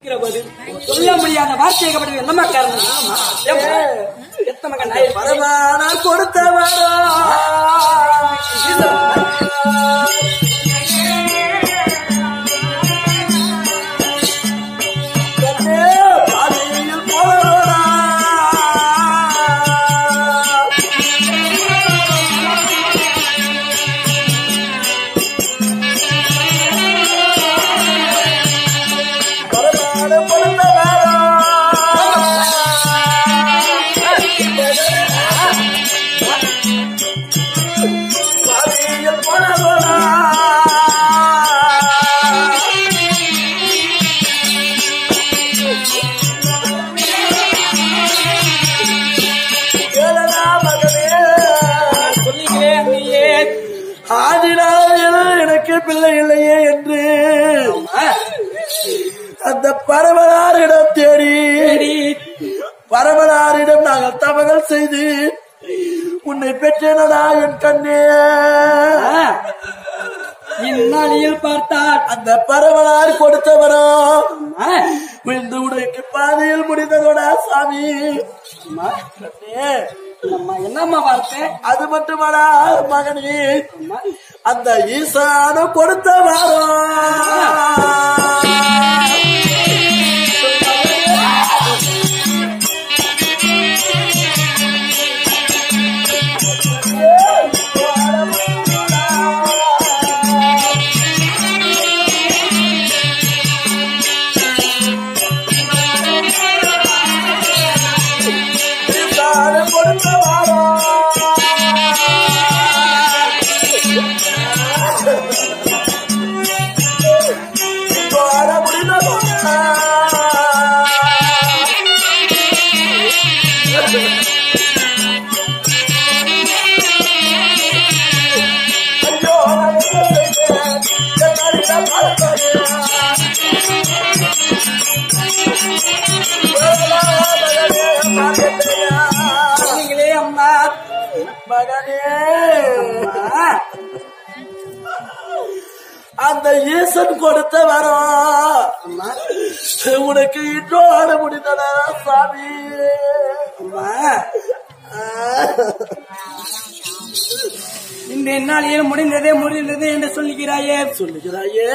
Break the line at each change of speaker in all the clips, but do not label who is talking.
இருக்கிறபோது சொல்ல முடியாத வார்த்தையை கபடி என்னமா காரணம் ஏம்மா? எத்த மகன் நாய்
பரவானார் கொடுத்தவரோ கண்ணே, பாதையில் போறோடா. பரவான கொடுத்தவரோ பாதையில் போனதோடா கேளடா மகனே
சொல்லுகிறேன் நீயே
ஆதினாயில் எனக்கு பிள்ளை இல்லையே என்று
அம்மா,
அந்த பரமனாரிடம் தேடி
சரி.
பரமனாரிடம் நாங்கள் தவங்கள் செய்து உன்னை பெற்றேனடா என் கண்ணே
ஆ, இந்நாளில் பார்த்தால்
அந்த பரமனார் கொடுத்தவரோ
அம்மா,
விழுந்து உனக்கு பாதையில் முடிந்ததோடா சாமி
அம்மா,
கண்ணே
அம்மா, என்னம்மா வார்த்தை
அது மட்டுமடா மகனே
அம்மா,
அந்த ஈசானு கொடுத்தவரோ ஈசானு கொடுத்தவரோ வாழ முடிந்ததோடா ஐயோ நான் என்ன செய்தேன்? என் அடித்த பாதத்தோடு. மகனே, மகனேயா.
நீங்களே அம்மா
மகனே
அம்மா,
அந்த ஈசன் கொடுத்த வரம்
அம்மா,
உனக்கு இன்னும் ஆட முடிந்ததா சாமி
அம்மா, இந்த நாளில் முடிந்ததே முடிந்தது என்று சொல்லுகிறாயே
சொல்லுகிறாயே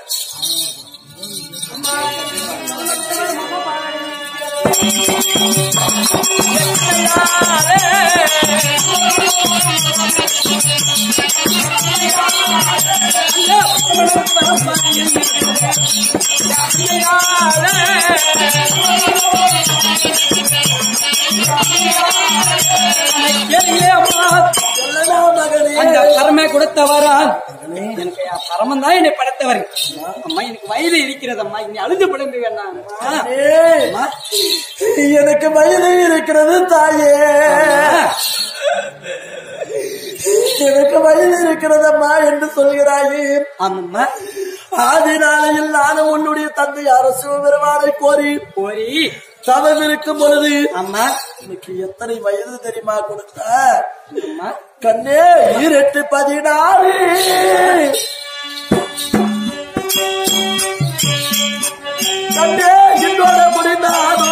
கேளுங்களே அம்மா
சொல்லடா மகனே
அந்த பரமே கொடுத்தவரா எனக்கு பரமன் தான் என்னை படைத்தவர் அம்மா எனக்கு வயது இருக்கிறது அம்மா இனி அழுது புலம்பு வேண்டாம் அம்மா.
ஏய்,
அம்மா,
எனக்கு வயது இருக்கிறது தாயே எனக்கு வயது இருக்கிறதம்மா என்று சொல்கிறாயே
ஆமாம்மா
ஆதி நாளையில் நானும் உன்னுடைய தந்தை அரசு பெருமானை கோரி
போரி
தவம் இருக்கும் பொழுது
அம்மா
எனக்கு எத்தனை வயது தெரியுமா கொடுத்த
அம்மா
கண்ணே ஈரெட்டு பதினாறு கண்ணே என்னோட முடிந்தாதோ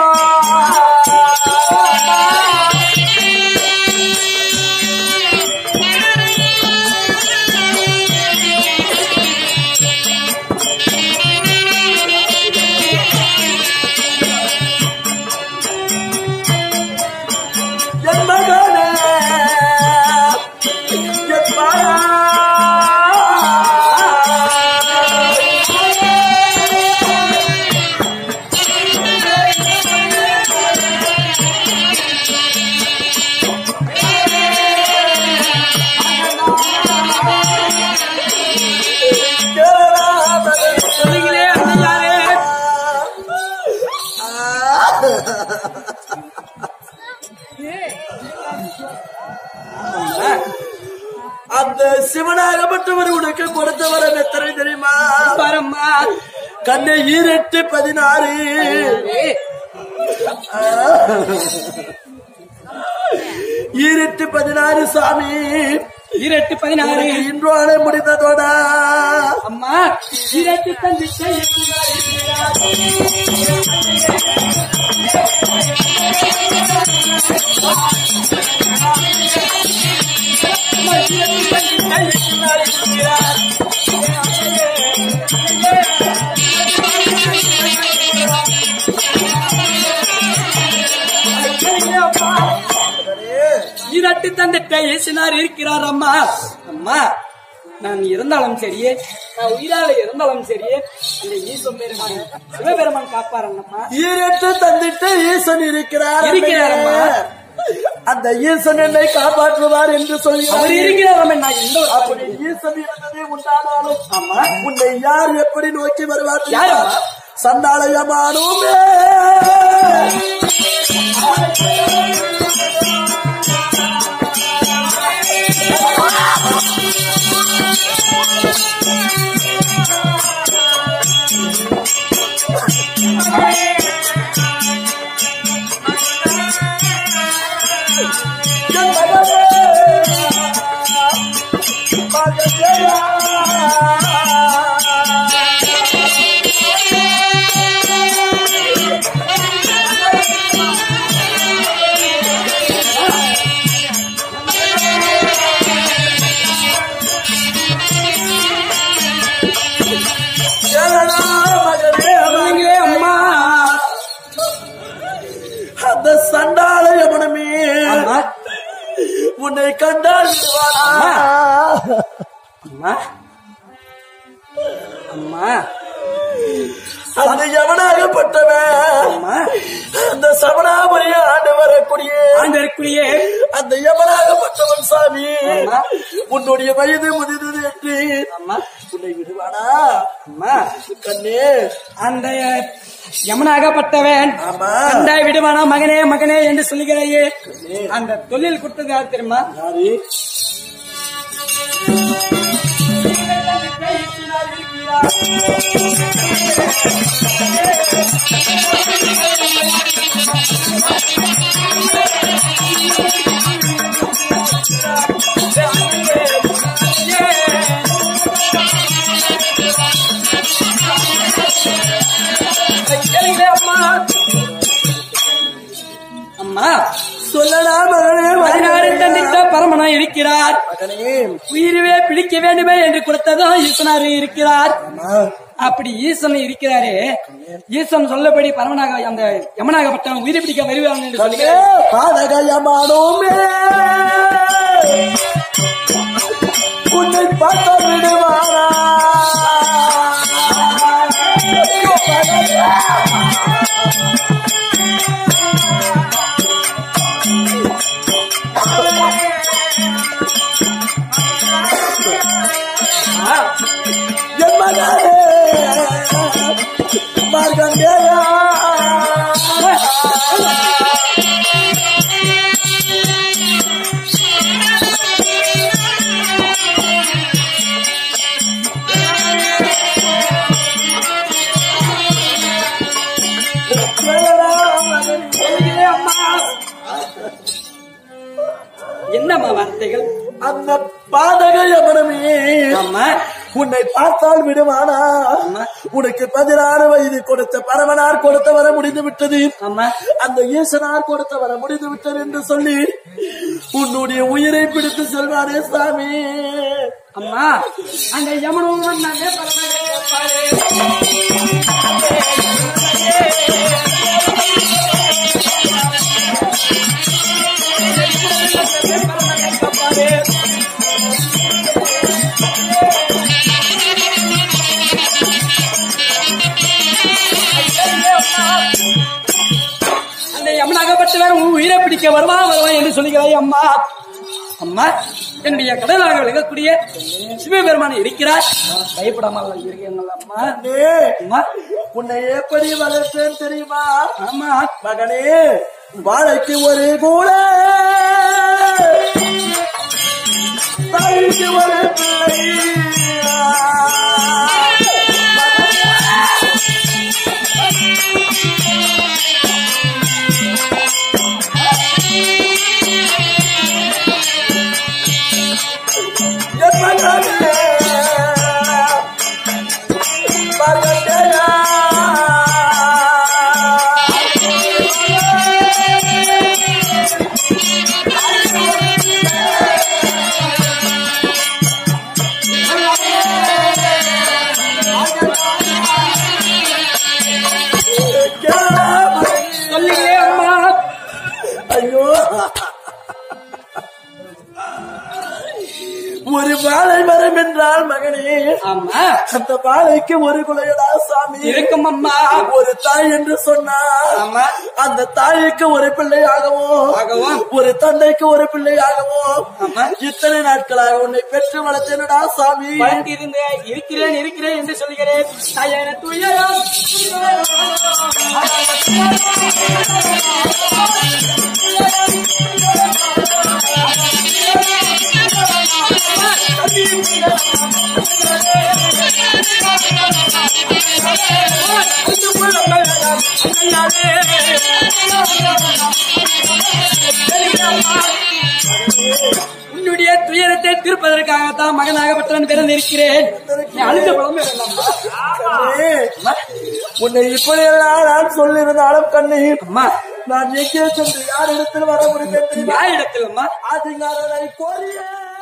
என் மகனே என் மகா
சொல்லுங்களே அண்ணையாரே
அந்த சிவனாகப்பட்டவர் உனக்கு கொடுத்த வரம் எத்தனை தெரியுமா
பரம்மா
கண்ணை ஈரெட்டு பதினாறு ஈரெட்டு பதினாறு சாமி
ஈரெட்டு பதினாறு
இன்றோடு முடிந்ததோடா
அம்மா ஈரெட்டு தந்திட்ட ஈரட்டு தந்திட்ட இயேசுனார் இருக்கிறார் அம்மா அம்மா நான் இருந்தாலும் சரியே நான் உயிரால இருந்தாலும் சரியே அந்த ஈசன் பெருமான் சிவபெருமான் காப்பாரண்ணம்மா
ஈரட்டு தந்திட்டு ஈசன் இருக்கிறார்
இருக்கிறாரம்மா.
அந்த ஈசன் என்னை காப்பாற்றுவார் என்று
அவர்
சொல்கிறார்
இருக்கிறார் நான் எந்த ஒரு
அப்படி ஈசன் இருந்ததே உண்டானாலும்
ஆமா
உன்னை யார் எப்படி நோக்கி வருவார்
யாரம்மா?
சண்டாலயமானுமே என் மகனே, மகனே, ஏலடா மகனே,
நீங்களே அம்மா
அந்த சண்டாலயமனமே
அம்மா
உன்னை கண்டால் விடுவானா?
அம்மா அம்மா
அது எவனாகப்பட்டவன்
அம்மா
அந்த சமணாபுரிய ஆண்டு வரக்கூடிய
ஆண்டருக்குரிய
அந்த யமனாகப்பட்டவன் சாமி
அம்மா.
உன்னுடைய வயது முதிர்ந்தது என்று
அம்மா
உன்னை விடுவானா
அம்மா
கண்ணே
அந்த யமனாகப்பட்டவன்
ஆமா.
அந்த விடுவானா மகனே மகனே என்று சொல்லுகிறாயே அந்த தொழில் கொடுத்தது யார் தெரியுமா
யாரு
அம்மா அம்மா
சொல்லடா மகனே
பதினாறு
மகனே.
தந்தித்த பரமனா இருக்கிறார்
மகனே
உயிரவே பிடிக்க வேண்டுமே என்று கொடுத்ததும் ஈசனார் இருக்கிறார்
அம்மா,
அப்படி ஈசன் இருக்கிறாரே ஈசன் சொல்லபடி பரமனாக அந்த யமனாகப்பட்டவன் உயிரை பிடிக்க வருவான் என்று
கண்ணே
சொல்லுகிறார்
பாதகயமானோமே உன்னை பார்த்த விடுவானா என் மகனே மார்கண்டேயா
என்னம்மா வார்த்தைகள்
அந்த பாதக யமனமே
அம்மா
உன்னை பார்த்தால் விடுவானா
அம்மா
உனக்கு பதினாறு வயது கொடுத்த பரமனார் கொடுத்த வர முடிந்து விட்டது
அம்மா
அந்த ஈசனார் கொடுத்த வர முடிந்து விட்டது என்று சொல்லி உன்னுடைய உயிரை பிடித்து செல்வானே சாமி
அம்மா அந்த யமனும் வந்தானே பரமனாக கேட்பாரே. அந்த யமனாகப்பட்டவன் உன் உயிரை பிடிக்க வருவான் வருவான் என்று சொல்லுகிறாய் அம்மா அம்மா என்னுடைய கடலாக விளங்கக்கூடிய சிவபெருமான் இருக்கிறார் பயப்படாமல் இருக்கீங்களா அம்மா
அண்ணே,
அம்மா
உன்னை எப்படி வளர்த்தேன் தெரியுமா
ஆமா
மகனே வாழைக்கு ஒரு கூட தாய்க்கு ஒரு பிள்ளை ஐயோ ஒரு வாழை மரம் என்றால் மகனே
ஆமா
அந்த வாழைக்கு ஒரு குலையடா சாமி
இருக்கும் அம்மா
ஒரு தாய் என்று சொன்னால்
ஆமா
அந்த தாய்க்கு ஒரு பிள்ளையாகவும்
ஆகவும்.
ஒரு தந்தைக்கு ஒரு பிள்ளையாகவும்
ஆமா.
இத்தனை நாட்களாக உன்னை பெற்று வளர்த்தேனடா சாமி
வளர்த்திருந்த இருக்கிறேன் இருக்கிறேன் என்று சொல்கிறேன் தாயான துயரம் உன்னுடைய துயரத்தை தீர்ப்பதற்காகத்தான் மகனாகப்பட்டவன் பிறந்திருக்கிறேன் நீ அழுத குழம்பு வேண்டாமா
கண்ணே, உன்னை இப்படியெல்லாம் நான் சொல்லியிருந்தாலும் கண்ணே
அம்மா
நான் எங்கே சென்று யார் இடத்தில் வர முடியும் தெரியுமா
யார் இடத்துல அம்மா
அதிகாரனை கோரிய